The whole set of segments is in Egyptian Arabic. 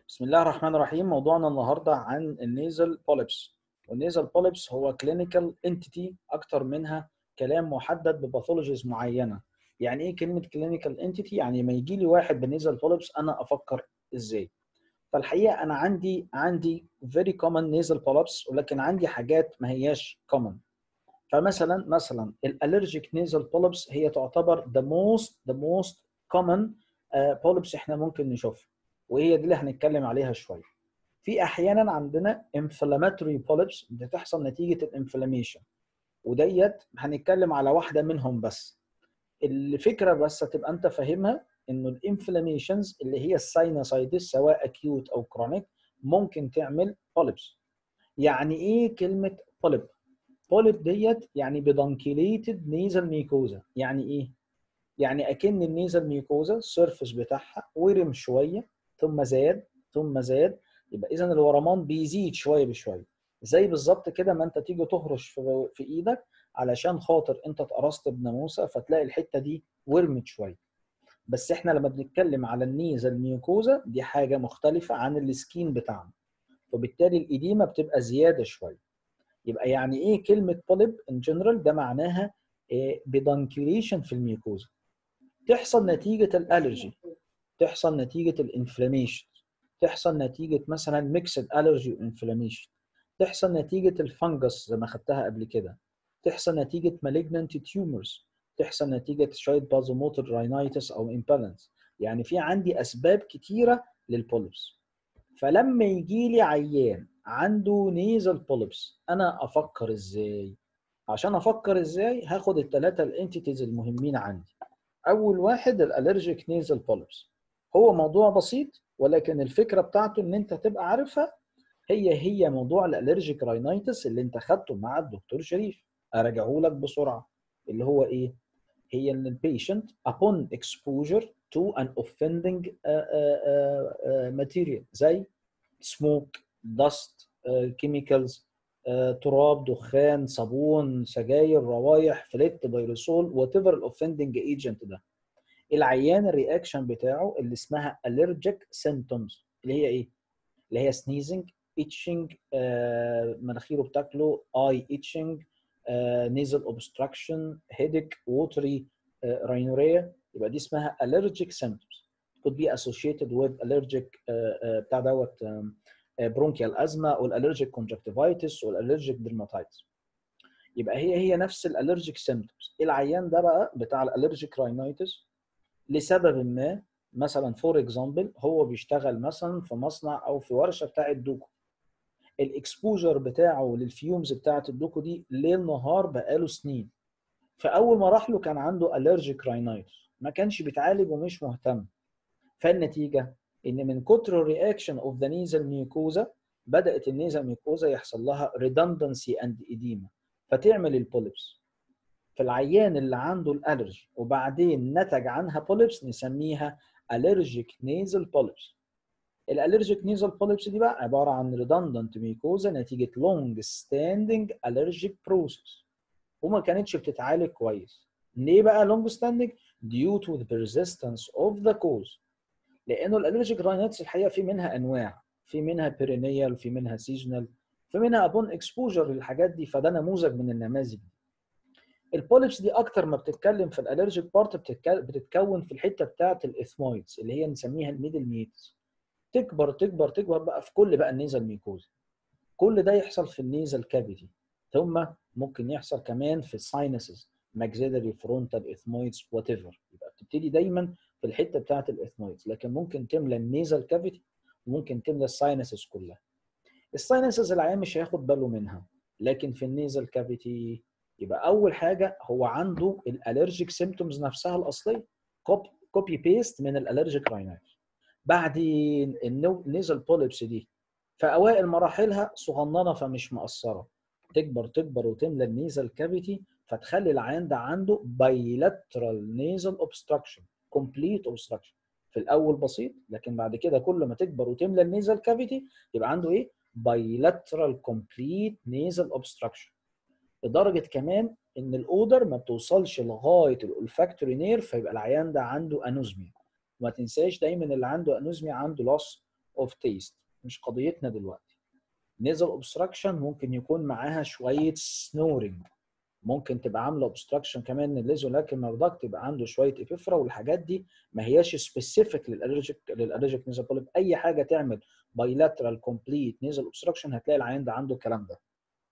بسم الله الرحمن الرحيم موضوعنا النهارده عن النيزل بوليبس والنيزل بوليبس هو كلينيكال انتيتي اكتر منها كلام محدد بباثولوجيز معينه يعني ايه كلمه كلينيكال انتيتي يعني ما يجي لي واحد بالنيزل بوليبس انا افكر ازاي فالحقيقه انا عندي عندي very common nasal polyps ولكن عندي حاجات ما هياش common فمثلا مثلا الالرجيك نيزل بوليبس هي تعتبر the most the most common بوليبس احنا ممكن نشوفها وهي دي اللي هنتكلم عليها شويه في احيانا عندنا inflammatory polyps بتحصل نتيجه الانفلاميشن وديت هنتكلم على واحده منهم بس الفكره بس هتبقى انت فاهمها انه الانفلاميشنز اللي هي الساينوسايتس سواء اكيوت او كرونيك ممكن تعمل بوليبس يعني ايه كلمه بوليب بوليب ديت يعني بدانكيليتد نيزل ميكوزا يعني ايه يعني اكن النيزل ميكوزا السيرفس بتاعها ورم شويه ثم زاد ثم زاد يبقى اذا الورمان بيزيد شويه بشويه زي بالظبط كده ما انت تيجي تهرش في, في ايدك علشان خاطر انت اتقرصت بناموسه فتلاقي الحته دي ورمت شويه بس احنا لما بنتكلم على النيزل ميوكوزا دي حاجه مختلفه عن السكين بتاعنا وبالتالي الاديمه بتبقى زياده شويه يبقى يعني ايه كلمه بوليب ان جنرال ده معناها إيه بدانكيوليشن في الميوكوزا تحصل نتيجه الالرجي تحصل نتيجه الانفلاميشن تحصل نتيجه مثلا ميكسد الرجي وانفلاميشن تحصل نتيجه الفنجس زي ما خدتها قبل كده تحصل نتيجه مالجنانت تيومرز تحصل نتيجه شويه بازوموتر راينايتس او امبالانس يعني في عندي اسباب كتيره للبوليبس فلما يجي لي عيان عنده نيزل بوليبس انا افكر ازاي عشان افكر ازاي هاخد الثلاثه الانتيتيز المهمين عندي اول واحد الالرجيك نيزل بوليبس هو موضوع بسيط ولكن الفكره بتاعته ان انت تبقى عارفها هي هي موضوع الالرجيك راينايتس اللي انت خدته مع الدكتور شريف اراجعه لك بسرعه اللي هو ايه هي ان البيشنت upon exposure to an offending uh, uh, uh, material زي smoke dust uh, chemicals uh, تراب دخان صابون سجاير روايح فليت بيروسول وات ايفر الاوفندنج ايجنت ده العيان الرياكشن بتاعه اللي اسمها allergic symptoms اللي هي ايه؟ اللي هي sneezing itching uh, مناخيره بتاكله eye itching nasal obstruction headache watery uh, rhinorrhea يبقى دي اسمها allergic symptoms could be associated with allergic uh, uh, بتاع دوت um, bronchial asthma او allergic conjunctivitis او allergic dermatitis يبقى هي هي نفس الالرجيك symptoms العيان ده بقى بتاع الالرجيك راينايتس لسبب ما مثلا فور اكزامبل هو بيشتغل مثلا في مصنع او في ورشه بتاعه دوكو الاكسبوجر بتاعه للفيومز بتاعه الدوكو دي ليل نهار بقاله سنين فاول ما راح له كان عنده الرجيك راينايتس ما كانش بيتعالج ومش مهتم فالنتيجه ان من كتر الرياكشن اوف ذا نيزل ميوكوزا بدات النيزل ميوكوزا يحصل لها ريدندنسي اند اديما فتعمل البوليبس فالعيان اللي عنده الالرجي وبعدين نتج عنها بوليبس نسميها الرجيك نيزل بوليبس الالرجيك نيزل بوليبس دي بقى عباره عن ريدندنت ميكوزا نتيجه لونج ستاندنج الرجيك بروسيس وما كانتش بتتعالج كويس ليه بقى لونج ستاندنج due to the persistence of the cause لانه الالرجيك راينيتس الحقيقه في منها انواع في منها بيرينيال وفي منها سيزونال في منها ابون اكسبوجر للحاجات دي فده نموذج من النماذج دي البوليبس دي اكتر ما بتتكلم في الالرجيك بارت بتتكون في الحته بتاعه الاثمويدز اللي هي نسميها الميدل ميتس تكبر تكبر تكبر بقى في كل بقى النيزل ميكوزا كل ده يحصل في النيزل كافيتي ثم ممكن يحصل كمان في الساينسز ماكسيلري فرونتال اثمويدز وات ايفر يبقى بتبتدي دايما في الحته بتاعه الاثمويدز لكن ممكن تملى النيزل كافيتي وممكن تملى الساينسز كلها الساينسز العيان مش هياخد باله منها لكن في النيزل كافيتي يبقى اول حاجه هو عنده الالرجيك سيمتومز نفسها الاصليه كوبي بيست من الالرجيك راينايتس بعدين النيزل بوليبس دي في اوائل مراحلها صغننه فمش مقصره تكبر تكبر وتملى النيزل كافيتي فتخلي العيان ده عنده بايلاترال نيزل اوبستراكشن كومبليت اوبستراكشن في الاول بسيط لكن بعد كده كل ما تكبر وتملى النيزل كافيتي يبقى عنده ايه بايلاترال كومبليت نيزل اوبستراكشن لدرجه كمان ان الاودر ما بتوصلش لغايه الاولفاكتوري نير فيبقى العيان ده عنده انوزميا وما تنساش دايما اللي عنده انوزميا عنده لوس اوف تيست مش قضيتنا دلوقتي نيزل اوبستراكشن ممكن يكون معاها شويه سنورنج ممكن تبقى عامله اوبستراكشن كمان الليزو لكن مرضاك تبقى عنده شويه ابيفرا والحاجات دي ما هياش سبيسيفيك للالرجيك للالرجيك نيزل بوليب اي حاجه تعمل بايلاترال كومبليت نيزل اوبستراكشن هتلاقي العيان ده عنده الكلام ده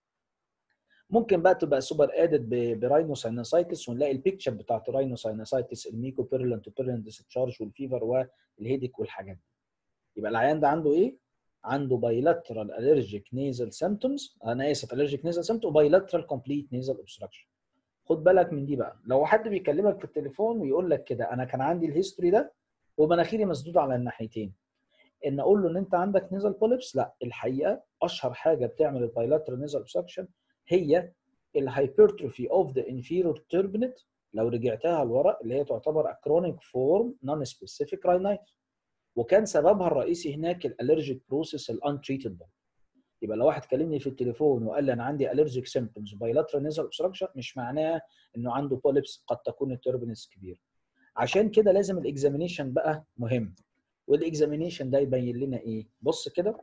ممكن بقى تبقى سوبر ادد براينوساينوسايتس ونلاقي البيكتشر بتاعت راينوساينوسايتس الميكو بيرلنت وبيرلنت ديسشارج والفيفر والهيديك والحاجات دي يبقى العيان ده عنده ايه؟ عنده بايلاترال الرجيك نيزل سيمتومز انا اسف الرجيك نيزل سيمتوم وبايلاترال كومبليت نيزل اوبستراكشن خد بالك من دي بقى لو حد بيكلمك في التليفون ويقول لك كده انا كان عندي الهيستوري ده ومناخيري مسدوده على الناحيتين ان اقول له ان انت عندك نيزل بوليبس لا الحقيقه اشهر حاجه بتعمل البايلاترال نيزل اوبستراكشن هي الهايبرتروفي اوف ذا انفيرور توربنت لو رجعتها لورا اللي هي تعتبر اكرونيك فورم نون سبيسيفيك راينايتس وكان سببها الرئيسي هناك الالرجيك بروسيس الانتريتد يبقى لو واحد كلمني في التليفون وقال لي انا عندي الرجيك سيمبتومز بايلاترال نيزل اوبستراكشن مش معناه انه عنده بوليبس قد تكون التوربنس كبير عشان كده لازم الاكزامينيشن بقى مهم والاكزامينيشن ده يبين لنا ايه بص كده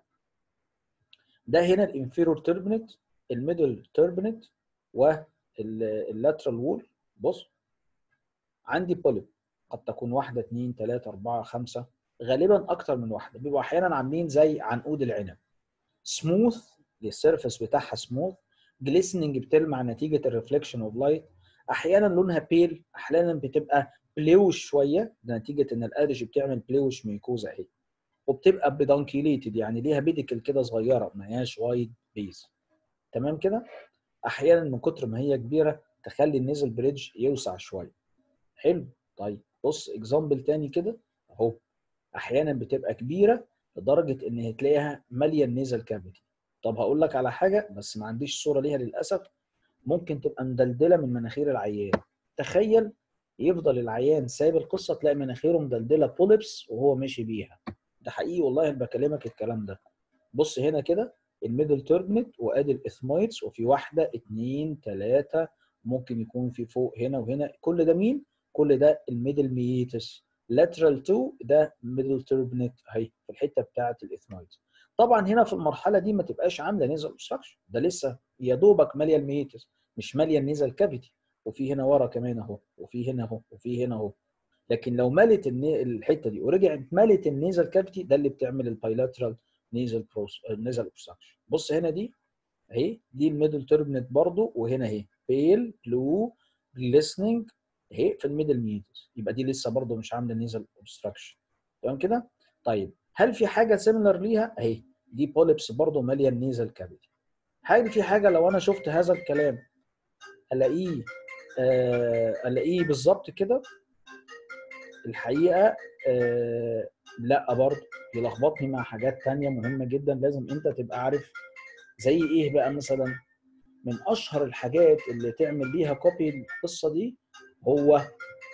ده هنا الانفيرور توربنت الميدل توربنت واللاترال وول بص عندي بوليب قد تكون واحده اثنين ثلاثه اربعه خمسه غالبا اكتر من واحده بيبقوا احيانا عاملين زي عنقود العنب سموث السيرفيس بتاعها سموث جليسننج بتلمع نتيجه الريفليكشن اوف لايت احيانا لونها بيل احيانا بتبقى بلوش شويه ده نتيجه ان الارج بتعمل بلوش ميكوزا اهي وبتبقى بدانكيليتد يعني ليها بيديكل كده صغيره ما هياش وايد بيز تمام كده احيانا من كتر ما هي كبيره تخلي النيزل بريدج يوسع شويه حلو طيب بص اكزامبل تاني كده اهو احيانا بتبقى كبيره لدرجه ان هتلاقيها ماليه النيزل كافيتي طب هقول لك على حاجه بس ما عنديش صوره ليها للاسف ممكن تبقى مدلدله من مناخير العيان تخيل يفضل العيان سايب القصه تلاقي مناخيره مدلدله بوليبس وهو ماشي بيها ده حقيقي والله انا بكلمك الكلام ده بص هنا كده الميدل توربنت وادي الاثمويدز وفي واحده اثنين ثلاثه ممكن يكون في فوق هنا وهنا كل ده مين؟ كل ده الميدل ميتس lateral 2 ده ميدل توربنت اهي في الحته بتاعه الاثمويدز طبعا هنا في المرحله دي ما تبقاش عامله نيزل اوبستراكشن ده لسه يا دوبك ماليه الميتس مش ماليه النيزل كافيتي وفي هنا ورا كمان اهو وفي هنا اهو وفي هنا اهو لكن لو مالت الحته دي ورجعت مالت النيزل كافيتي ده اللي بتعمل البايلاترال نيزل بروس نيزل اوبستراكشن بص هنا دي اهي دي الميدل توربنت برضو وهنا اهي بيل بلو جليسننج اهي في الميدل ميتس يبقى دي لسه برضو مش عامله نيزل اوبستراكشن تمام كده طيب هل في حاجه سيميلر ليها اهي دي بوليبس برضو ماليه النيزل كافيتي هل في حاجه لو انا شفت هذا الكلام الاقيه آه الاقيه بالظبط كده الحقيقه آه لا برضه يلخبطني مع حاجات تانية مهمه جدا لازم انت تبقى عارف زي ايه بقى مثلا من اشهر الحاجات اللي تعمل بيها كوبي القصه دي هو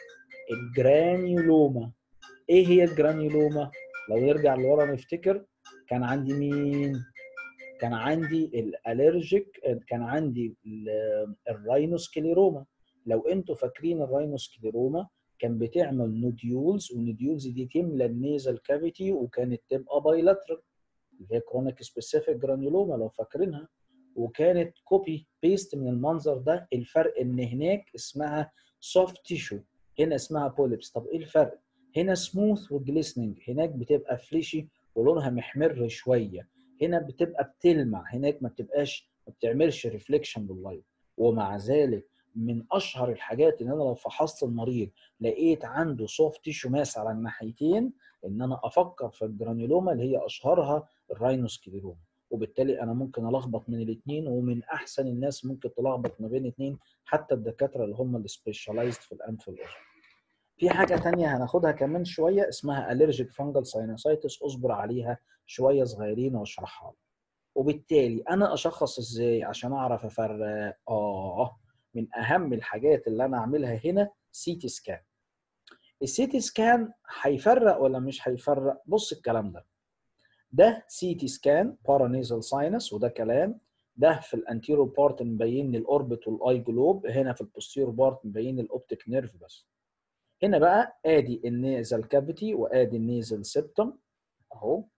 الجرانيولوما ايه هي الجرانيولوما لو نرجع لورا نفتكر كان عندي مين كان عندي الالرجيك كان عندي الراينوسكليروما لو انتوا فاكرين الراينوسكليروما كان بتعمل نوديولز والنوديولز دي تملى النيزل كافيتي وكانت تبقى بايلاترال اللي هي كرونيك سبيسيفيك جرانيولوما لو فاكرينها وكانت كوبي بيست من المنظر ده الفرق ان هناك اسمها سوفت تيشو هنا اسمها بوليبس طب ايه الفرق هنا سموث وجليسننج هناك بتبقى فليشي ولونها محمر شويه هنا بتبقى بتلمع هناك ما بتبقاش ما بتعملش ريفليكشن باللايت ومع ذلك من اشهر الحاجات ان انا لو فحصت المريض لقيت عنده سوفت تيشو ماس على الناحيتين ان انا افكر في الجرانيولوما اللي هي اشهرها الراينوسكليروما وبالتالي انا ممكن الخبط من الاثنين ومن احسن الناس ممكن تلخبط ما بين اثنين حتى الدكاتره اللي هم السبيشاليزد في الانف والاذن. في حاجه ثانيه هناخدها كمان شويه اسمها الرجيك فانجل ساينوسايتس اصبر عليها شويه صغيرين واشرحها لك. وبالتالي انا اشخص ازاي عشان اعرف افرق اه من اهم الحاجات اللي انا اعملها هنا سي تي سكان. السي تي سكان هيفرق ولا مش هيفرق؟ بص الكلام ده. ده سي تي سكان بارانيزال ساينس وده كلام ده في الانتيرو بارت مبين لي الاوربت والاي جلوب هنا في البوستيرو بارت مبين الاوبتيك نيرف بس هنا بقى ادي النيزل كافيتي وادي النيزل سيبتم اهو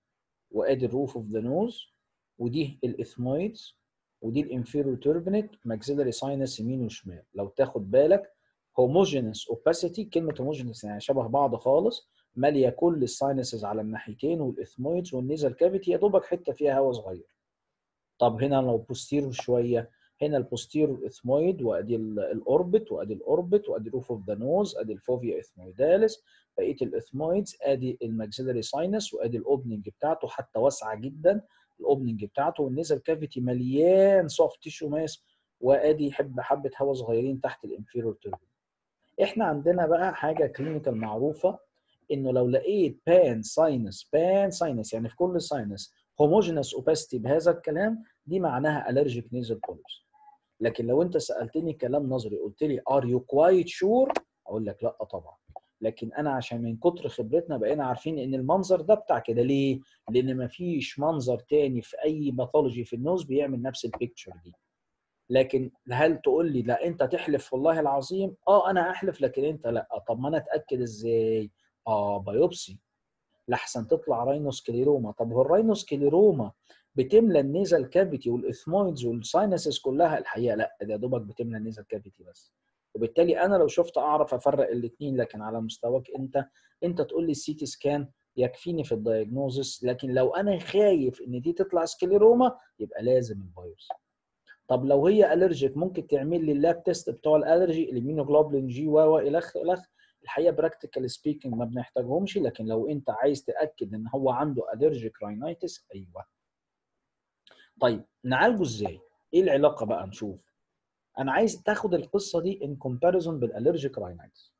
وادي الروف اوف ذا نوز ودي الاثمويدز ودي الانفيرو توربنت ماكسيلاري ساينس يمين وشمال لو تاخد بالك هوموجينس اوباسيتي كلمه هوموجينس يعني شبه بعض خالص ماليه كل الساينسز على الناحيتين والاثمويدز والنيزل كافيتي يا دوبك حته فيها هواء صغير طب هنا لو بوستيرو شويه هنا البوستيرو اثمويد وادي الاوربت وادي الاوربت وادي روف اوف ذا نوز ادي الفوفيا اثمويداليس بقيه الاثمويدز ادي الماكسيلاري ساينس وادي الاوبننج بتاعته حتى واسعه جدا الاوبننج بتاعته والنيزل كافيتي مليان سوفت تيشو ماس وادي حب حبه هواء صغيرين تحت الانفيرور توربين احنا عندنا بقى حاجه كلينيكال معروفه انه لو لقيت بان ساينس بان ساينس يعني في كل ساينس هوموجينس اوباستي بهذا الكلام دي معناها الرجيك نيزل بوليبس لكن لو انت سالتني كلام نظري قلت لي ار يو كوايت شور اقول لك لا طبعا لكن انا عشان من كتر خبرتنا بقينا عارفين ان المنظر ده بتاع كده ليه؟ لان مفيش منظر تاني في اي باثولوجي في النوز بيعمل نفس البيكتشر دي. لكن هل تقول لي لا انت تحلف والله العظيم؟ اه انا احلف لكن انت لا، طب ما انا اتاكد ازاي؟ اه بايوبسي. لحسن تطلع راينوسكليروما، طب هو الراينوسكليروما بتملى النيزل كافيتي والاثمويدز والساينسز كلها الحقيقه لا ده دوبك بتملى النيزل كافيتي بس. وبالتالي انا لو شفت اعرف افرق الاثنين لكن على مستواك انت انت تقول لي السي تي سكان يكفيني في الدايجنوزس لكن لو انا خايف ان دي تطلع سكليروما يبقى لازم البايوس طب لو هي الرجيك ممكن تعمل لي اللاب تيست بتوع الالرجي الاميونوجلوبولين جي و الخ الخ الحقيقه براكتيكال سبيكينج ما بنحتاجهمش لكن لو انت عايز تاكد ان هو عنده الرجيك راينايتس ايوه طيب نعالجه ازاي ايه العلاقه بقى نشوف انا عايز تاخد القصه دي ان كومباريزون بالالرجيك راينايتس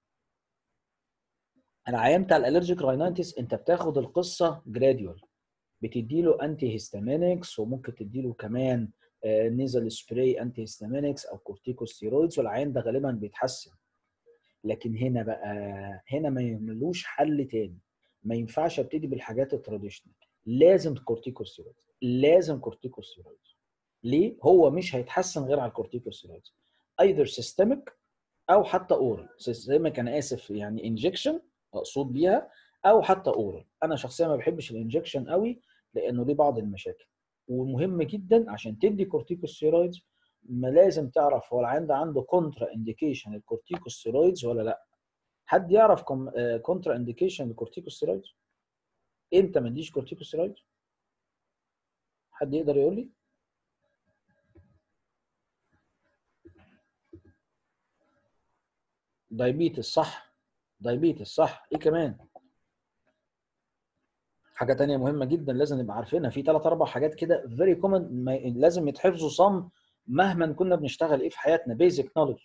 العيان بتاع الالرجيك راينايتس انت بتاخد القصه جراديوال بتدي له انتي هيستامينكس وممكن تدي له كمان نيزل سبراي انتي هيستامينكس او كورتيكوستيرويدز والعيان ده غالبا بيتحسن لكن هنا بقى هنا ما يعملوش حل تاني ما ينفعش ابتدي بالحاجات التراديشنال لازم كورتيكوستيرويدز لازم كورتيكوستيرويدز ليه؟ هو مش هيتحسن غير على الكورتيكوستيرويدز ايذر سيستميك او حتى اورال سيستميك انا اسف يعني انجكشن اقصد بيها او حتى اورال انا شخصيا ما بحبش الانجكشن قوي لانه ليه بعض المشاكل ومهم جدا عشان تدي كورتيكوستيرويدز ما لازم تعرف هو العيان ده عنده كونترا انديكيشن الكورتيكوستيرويدز ولا لا حد يعرف كونترا انديكيشن الكورتيكوستيرويدز امتى ما اديش كورتيكوستيرويدز حد يقدر يقول لي دايبيتس صح دايبيتس صح ايه كمان حاجه تانية مهمه جدا لازم نبقى عارفينها في ثلاث اربع حاجات كده فيري كومن لازم يتحفظوا صم مهما كنا بنشتغل ايه في حياتنا بيزك نولج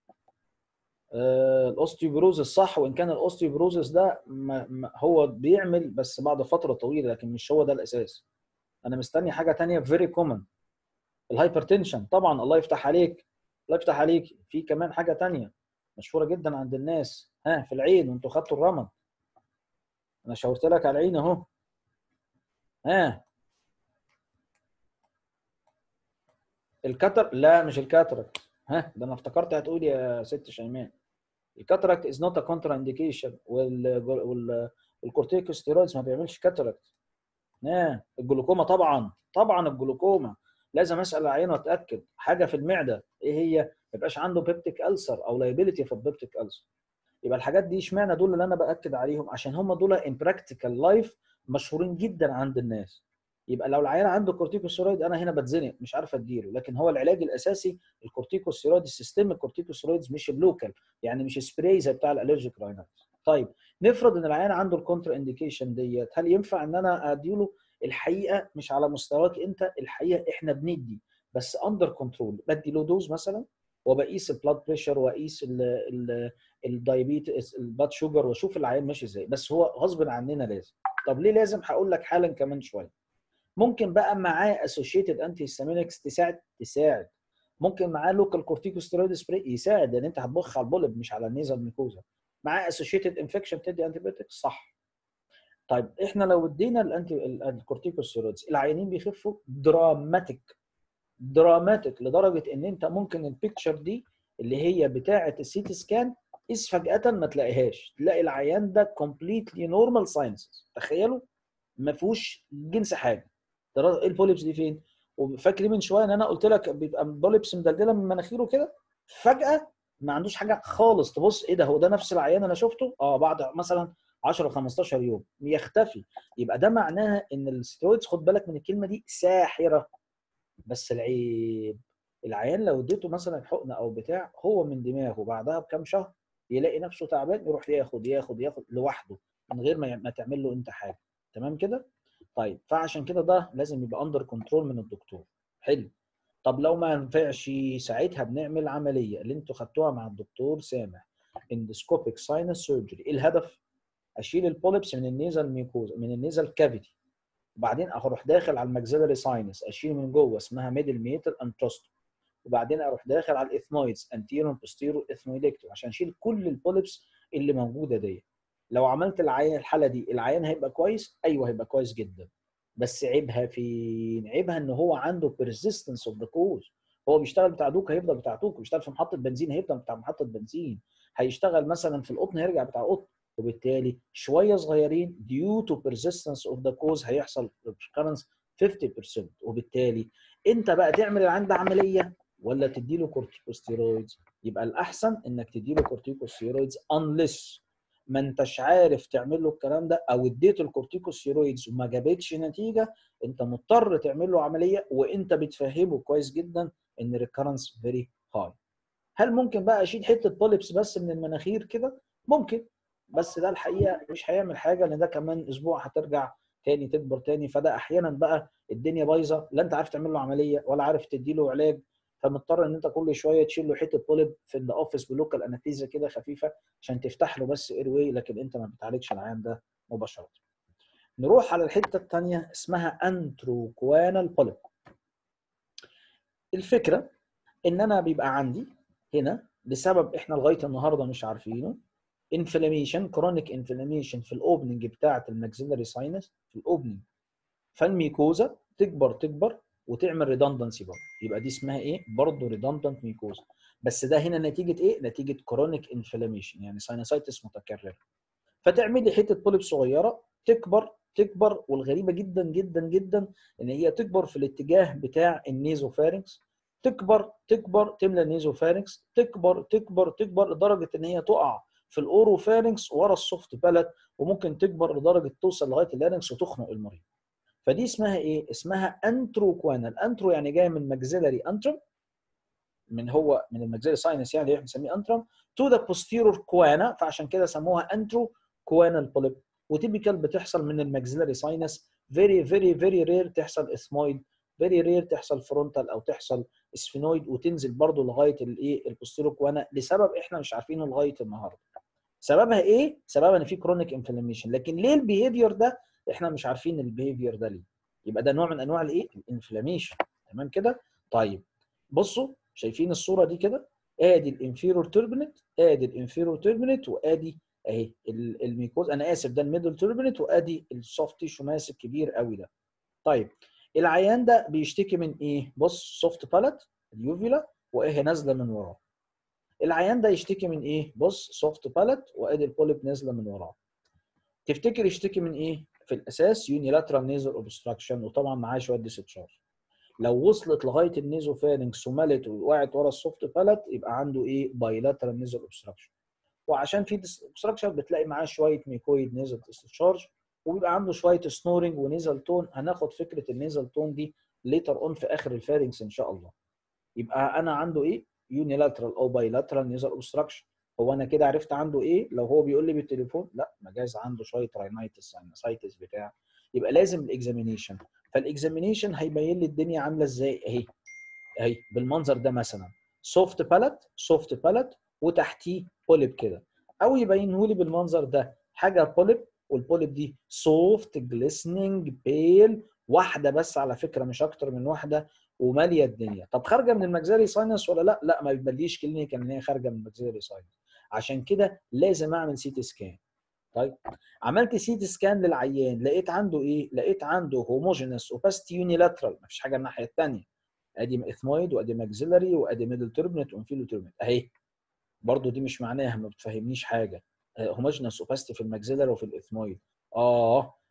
آه الاوستيوبروزس صح وان كان الاوستيوبروزس ده ما ما هو بيعمل بس بعد فتره طويله لكن مش هو ده الاساس انا مستني حاجه تانية فيري كومن الهايبرتنشن طبعا الله يفتح عليك الله يفتح عليك في كمان حاجه تانية مشهوره جدا عند الناس ها في العين وانتوا خدتوا الرمد انا شاورت لك على العين اهو ها الكتر لا مش الكاتراكت ها ده انا افتكرت هتقول يا ست شيماء الكاتراكت از نوت ا كونترا انديكيشن وال والكورتيكوستيرويدز ما بيعملش كاتراكت ها الجلوكوما طبعا طبعا الجلوكوما لازم اسال العيان واتاكد حاجه في المعده ايه هي ما يبقاش عنده بيبتيك ألسر او لايبيليتي في البيبتيك ألسر يبقى الحاجات دي اشمعنى دول اللي انا باكد عليهم عشان هم دول ان براكتيكال لايف مشهورين جدا عند الناس يبقى لو العيان عنده كورتيكوستيرويد انا هنا بتزنق مش عارف اديله لكن هو العلاج الاساسي الكورتيكوستيرويد السيستم الكورتيكوستيرويدز مش اللوكال يعني مش سبراي زي بتاع الالرجيك راينايتس طيب نفرض ان العيان عنده الكونترا انديكيشن ديت هل ينفع ان انا اديله الحقيقه مش على مستواك انت الحقيقه احنا بندي بس اندر كنترول بدي له دوز مثلا وبقيس البلاد بريشر واقيس الدايابيتس البلاد شوجر واشوف العيان ماشي ازاي بس هو غصب عننا لازم طب ليه لازم هقول لك حالا كمان شويه ممكن بقى معاه اسوشيتد انتي هيستامينكس تساعد تساعد ممكن معاه لوكال كورتيكوستيرويد سبراي يساعد لان انت هتبخ على البولب مش على النيزل ميكوزا معاه اسوشيتد انفكشن تدي انتي صح طيب احنا لو ادينا الانتي الكورتيكوستيرويدز العيانين بيخفوا دراماتيك دراماتيك لدرجه ان انت ممكن البيكتشر دي اللي هي بتاعه السيتي سكان إذ فجاه ما تلاقيهاش تلاقي العيان ده كومبليتلي نورمال ساينسز تخيلوا ما فيهوش جنس حاجه ده ايه البوليبس دي فين وفاكر من شويه ان انا قلت لك بيبقى بوليبس مدلدله من مناخيره كده فجاه ما عندوش حاجه خالص تبص ايه ده هو ده نفس العيان انا شفته اه بعد مثلا 10 15 يوم يختفي يبقى ده معناها ان السترويدز خد بالك من الكلمه دي ساحره بس العيب العيان لو اديته مثلا حقنه او بتاع هو من دماغه بعدها بكام شهر يلاقي نفسه تعبان يروح ياخد ياخد ياخد لوحده من غير ما ما تعمل له انت حاجه تمام كده طيب فعشان كده ده لازم يبقى اندر كنترول من الدكتور حلو طب لو ما ينفعش ساعتها بنعمل عمليه اللي انتوا خدتوها مع الدكتور سامح اندسكوبيك ساينس سيرجري ايه الهدف اشيل البوليبس من النيزل ميكوزا من النيزل كافيتي وبعدين اروح داخل على الماكسيلاري ساينس اشيل من جوه اسمها ميدل ميتال انتروستو وبعدين اروح داخل على الاثنويدز انتيرو بوستيرو اثنويدكتو عشان اشيل كل البوليبس اللي موجوده دي لو عملت العيان الحاله دي العيان هيبقى كويس ايوه هيبقى كويس جدا بس عيبها فين عيبها ان هو عنده بيرسيستنس اوف ذا كوز هو بيشتغل بتاع دوك هيفضل بتاع دوك بيشتغل في محطه بنزين هيفضل بتاع محطه بنزين هيشتغل مثلا في القطن هيرجع بتاع قطن وبالتالي شويه صغيرين due to persistence of the cause هيحصل recurrence 50% وبالتالي انت بقى تعمل العين ده عمليه ولا تدي له كورتيكوستيرويدز يبقى الاحسن انك تدي له كورتيكوستيرويدز unless ما انتش عارف تعمل له الكلام ده او اديته الكورتيكوستيرويدز وما جابتش نتيجه انت مضطر تعمل له عمليه وانت بتفهمه كويس جدا ان ريكرنس فيري هاي هل ممكن بقى اشيل حته بوليبس بس من المناخير كده ممكن بس ده الحقيقه مش هيعمل حاجه لان ده كمان اسبوع هترجع تاني تكبر تاني فده احيانا بقى الدنيا بايظه لا انت عارف تعمل له عمليه ولا عارف تدي له علاج فمضطر ان انت كل شويه تشيل له حته بوليب في الاوفيس بلوكال انستيزيا كده خفيفه عشان تفتح له بس اير واي لكن انت ما بتعالجش العيان ده مباشره. نروح على الحته الثانيه اسمها انتروكوانال بوليب. الفكره ان انا بيبقى عندي هنا لسبب احنا لغايه النهارده مش عارفينه انفلاميشن كرونيك انفلاميشن في الاوبننج بتاعه الماكسيلاري ساينس في الاوبننج فالميكوزا تكبر تكبر وتعمل ريدندنسي برضه يبقى دي اسمها ايه برضه ريدندنت ميكوزا بس ده هنا نتيجه ايه نتيجه كرونيك انفلاميشن يعني ساينسايتس متكرره فتعمل لي حته بوليب صغيره تكبر تكبر والغريبه جدا جدا جدا ان هي تكبر في الاتجاه بتاع النيزوفارنكس تكبر تكبر تملى النيزوفارنكس تكبر تكبر تكبر لدرجه ان هي تقع في الاوروفارنكس ورا السوفت بالات وممكن تكبر لدرجه توصل لغايه اللارنكس وتخنق المريض فدي اسمها ايه اسمها انتروكوانال انترو يعني جايه من ماكسيلاري انترم من هو من الماكسيلاري ساينس يعني اللي بنسميه انترم تو ذا بوستيرور كوانا فعشان كده سموها انترو كوانال بوليب وتيبيكال بتحصل من الماكسيلاري ساينس فيري فيري فيري رير تحصل اثمويد فيري رير تحصل فرونتال او تحصل اسفينويد وتنزل برضه لغايه الايه البوستيرور كوانا لسبب احنا مش عارفينه لغايه النهارده سببها ايه سببها ان في كرونيك انفلاميشن لكن ليه البيهيفير ده احنا مش عارفين البيهيفير ده ليه يبقى ده نوع من انواع الايه الانفلاميشن تمام كده طيب بصوا شايفين الصوره دي كده ادي الانفيرور توربنت ادي الانفيرور توربنت وادي اهي الميكوز انا اسف ده الميدل توربنت وادي السوفت تيشو ماسك كبير قوي ده طيب العيان ده بيشتكي من ايه بص سوفت بالات اليوفيلا وايه نازله من وراه العيان ده يشتكي من ايه بص سوفت بالات وادي البوليب نازله من وراه تفتكر يشتكي من ايه في الاساس يونيلاترال نيزل اوبستراكشن وطبعا معاه شويه ديستشارج لو وصلت لغايه النيزوفارنكس وملت ووقعت ورا السوفت بالات يبقى عنده ايه بايلاترال نيزل اوبستراكشن وعشان في اوبستراكشن بتلاقي معاه شويه ميكويد نيزل ديستشارج وبيبقى عنده شويه سنورنج ونيزل تون هناخد فكره النيزل تون دي ليتر اون في اخر الفارنكس ان شاء الله يبقى انا عنده ايه يونيلاترال او بايلاترال نيزل اوبستراكشن هو انا كده عرفت عنده ايه لو هو بيقول لي بالتليفون لا ما جايز عنده شويه راينايتس ساينسايتس بتاع يبقى لازم الاكزامينيشن فالاكزامينيشن هيبين لي الدنيا عامله ازاي اهي اهي بالمنظر ده مثلا سوفت بالات سوفت بالات وتحتيه بوليب كده او يبينه لي بالمنظر ده حاجه بوليب والبوليب دي سوفت جليسننج بيل واحده بس على فكره مش اكتر من واحده وماليه الدنيا طب خارجه من الماكسيلاري ساينس ولا لا لا ما بيبليش كلينيكال ان هي خارجه من الماكسيلاري ساينس عشان كده لازم اعمل سي تي سكان طيب عملت سي تي سكان للعيان لقيت عنده ايه لقيت عنده هوموجينس اوباستي يونيلاترال مفيش حاجه الناحيه الثانيه ادي اثمويد وادي ماكسيلاري وادي ميدل توربنت وانفيلو توربنت اهي برضو دي مش معناها ما بتفهمنيش حاجه هوموجينس اوباستي في الماكسيلاري وفي الاثمويد اه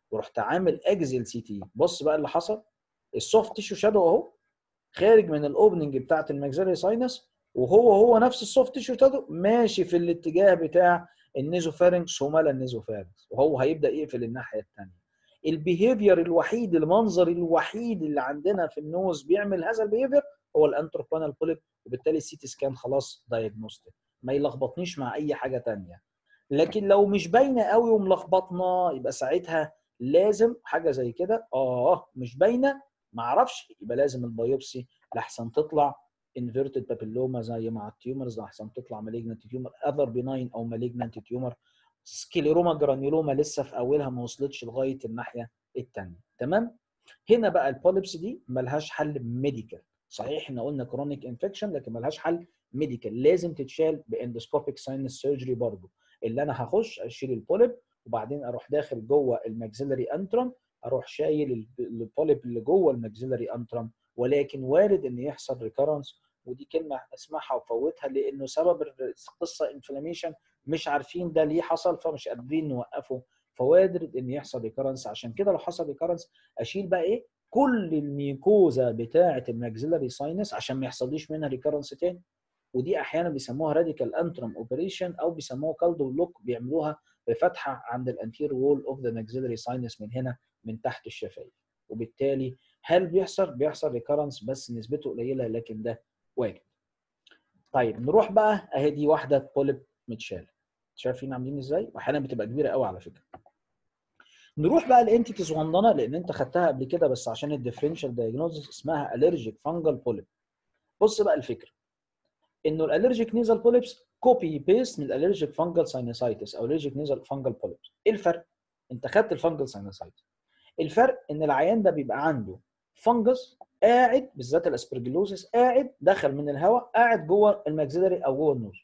ورحت عامل اكزل سي تي بص بقى اللي حصل السوفت تيشو شادو اهو خارج من الاوبننج بتاعت الماكسيلري ساينس وهو هو نفس السوفت تيشو شادو ماشي في الاتجاه بتاع النيزوفارنكس وملا النيزوفارنكس وهو هيبدا يقفل الناحيه الثانيه البيهيفير الوحيد المنظر الوحيد اللي عندنا في النوز بيعمل هذا البيهيفير هو الانتروبانال بوليب وبالتالي السي تي سكان خلاص دايجنوستيك ما يلخبطنيش مع اي حاجه ثانيه لكن لو مش باينه قوي وملخبطنا يبقى ساعتها لازم حاجه زي كده اه مش باينه ما اعرفش يبقى لازم البيوبسي لاحسن تطلع انفيرتد بابيلوما زي مع التيومرز لاحسن تطلع مالجنت تيومر اذر بيناين او مالجنت تيومر سكليروما جرانيولوما لسه في اولها ما وصلتش لغايه الناحيه الثانيه تمام هنا بقى البوليبس دي ملهاش حل ميديكال صحيح احنا قلنا كرونيك انفكشن لكن ملهاش حل ميديكال لازم تتشال باندوسكوبيك ساينس سيرجري برضه اللي انا هخش اشيل البوليب وبعدين اروح داخل جوه الماكسيلري انترم اروح شايل البوليب اللي جوه الماكسيلري انترم ولكن وارد ان يحصل ريكرنس ودي كلمه اسمعها وفوتها لانه سبب القصه انفلاميشن مش عارفين ده ليه حصل فمش قادرين نوقفه فوارد ان يحصل ريكرنس عشان كده لو حصل ريكرنس اشيل بقى ايه كل الميكوزا بتاعه الماكسيلري ساينس عشان ما يحصليش منها ريكرنس تاني ودي احيانا بيسموها راديكال انترم اوبريشن او بيسموها كالدو لوك بيعملوها بفتحه عند الانتير وول اوف ذا ماكسيلري ساينس من هنا من تحت الشفايف وبالتالي هل بيحصل بيحصل ريكرنس بس نسبته قليله لكن ده وارد طيب نروح بقى اهي دي واحده بوليب متشاله شايفين عاملين ازاي واحيانا بتبقى كبيره قوي على فكره نروح بقى لانتيتي صغننه لان انت خدتها قبل كده بس عشان الديفرنشال دايجنوزس اسمها الرجيك فانجل بوليب بص بقى الفكره انه الالرجيك نيزل بوليبس كوبي بيست من الالرجيك فانجل ساينوسايتس او الرجيك نيزل فانجل بوليبس ايه الفرق انت خدت الفانجل ساينوسايتس الفرق ان العيان ده بيبقى عنده فانجس قاعد بالذات الاسبرجلوزس قاعد دخل من الهواء قاعد جوه الماكسيلري او جوه النوز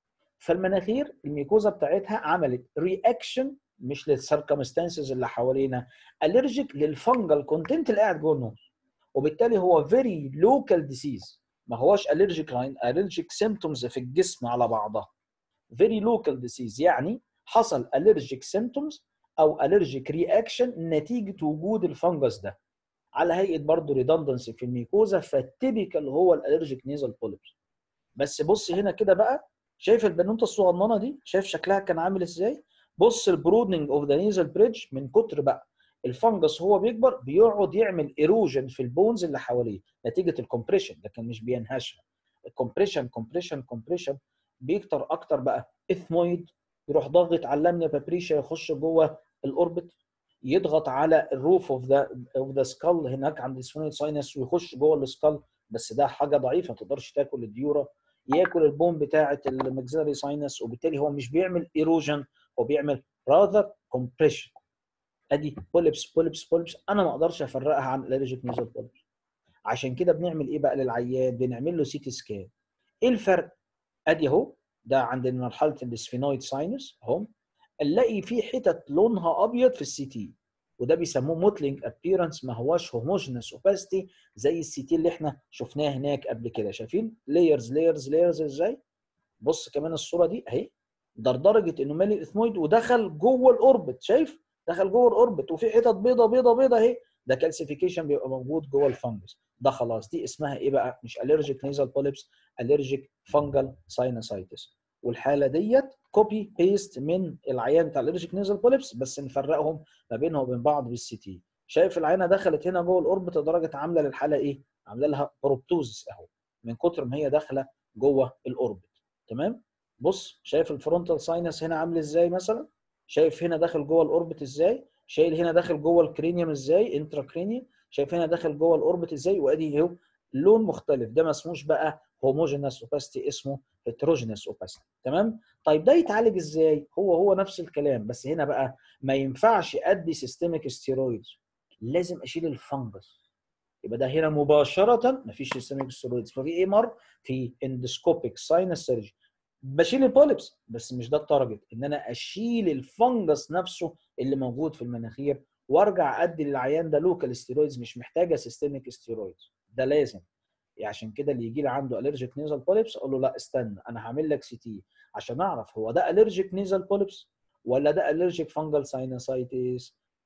فالمناخير الميكوزا بتاعتها عملت رياكشن مش للسيركمستانسز اللي حوالينا الرجيك للفنجل كونتنت اللي قاعد جوه النوز وبالتالي هو فيري لوكال ديسيز ما هوش الرجيك لاين الرجيك سيمتومز في الجسم على بعضها فيري لوكال ديسيز يعني حصل الرجيك سيمتومز او الرجيك رياكشن نتيجه وجود الفنجس ده على هيئه برضه ريدندنسي في الميكوزا فالتيبيكال هو الالرجيك نيزل بوليبس بس بص هنا كده بقى شايف البنوته الصغننه دي شايف شكلها كان عامل ازاي بص البرودنج اوف ذا نيزل بريدج من كتر بقى الفنجس هو بيكبر بيقعد يعمل ايروجن في البونز اللي حواليه نتيجه الكومبريشن لكن مش بينهشها الكومبريشن كومبريشن كومبريشن بيكتر اكتر بقى اثمويد يروح ضاغط على اللامنيا بابريشا يخش جوه الاوربت يضغط على الروف اوف ذا اوف ذا سكال هناك عند السفينويد ساينس ويخش جوه السكال بس ده حاجه ضعيفه ما تقدرش تاكل الديورا ياكل البون بتاعه المكزاري ساينس وبالتالي هو مش بيعمل ايروجن هو بيعمل راذر كومبريشن ادي بوليبس بوليبس بوليبس انا ما اقدرش افرقها عن الالرجيك نيزل بوليبس عشان كده بنعمل ايه بقى للعيان بنعمل له سي تي سكان ايه الفرق ادي اهو ده عند مرحله السفينويد ساينس اهو نلاقي في حتت لونها ابيض في السي تي وده بيسموه موتلينج ابييرنس ما هواش هوموجينس اوباستي زي السي تي اللي احنا شفناه هناك قبل كده شايفين لايرز لايرز لايرز ازاي بص كمان الصوره دي اهي ده لدرجه انه مالي الاثمويد ودخل جوه الاوربت شايف دخل جوه الاوربت وفي حتت بيضه بيضه بيضه اهي ده كالسيفيكيشن بيبقى موجود جوه الفنجس ده خلاص دي اسمها ايه بقى مش الرجيك نيزل بوليبس الرجيك فانجل ساينوسايتس والحاله ديت كوبي بيست من العيان بتاع الالرجيك نيزل بوليبس بس نفرقهم ما بينهم وبين بعض بالسي تي شايف العينه دخلت هنا جوه الاوربت لدرجه عامله للحاله ايه عامله لها بروبتوزس اهو من كتر ما هي داخله جوه الاوربت تمام بص شايف الفرونتال ساينس هنا عامل ازاي مثلا شايف هنا داخل جوه الاوربت ازاي شايل هنا داخل جوه الكرينيوم ازاي انترا كرينيوم شايف هنا داخل جوه الاوربت ازاي وادي اهو لون مختلف ده ما اسموش بقى هوموجينس اوباستي اسمه هيتروجينس اوباستي تمام طيب ده يتعالج ازاي هو هو نفس الكلام بس هنا بقى ما ينفعش ادي سيستميك ستيرويدز لازم اشيل الفنجس يبقى ده هنا مباشره ما فيش سيستميك ستيرويدز ففي ايه مر في اندسكوبيك ساينس سيرجي بشيل البوليبس بس مش ده التارجت ان انا اشيل الفنجس نفسه اللي موجود في المناخير وارجع ادي للعيان ده لوكال ستيرويدز مش محتاجه سيستميك ستيرويدز ده لازم عشان كده اللي يجي لي عنده الرجيك نيزل بوليبس اقول له لا استنى انا هعمل لك سي تي عشان اعرف هو ده الرجيك نيزل بوليبس ولا ده الرجيك فانجل ساينوسايتس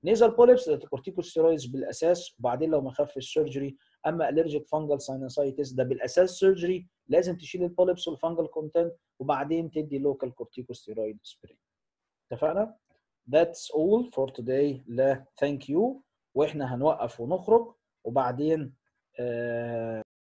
نيزل بوليبس كورتيكوستيرويدز بالاساس وبعدين لو ما خفش سيرجري اما الرجيك فانجل ساينوسايتس ده بالاساس سيرجري لازم تشيل البوليبس والفانجل كونتنت وبعدين تدي لوكال كورتيكوستيرويد سبراي اتفقنا؟ That's all for today لا thank you واحنا هنوقف ونخرج وبعدين آه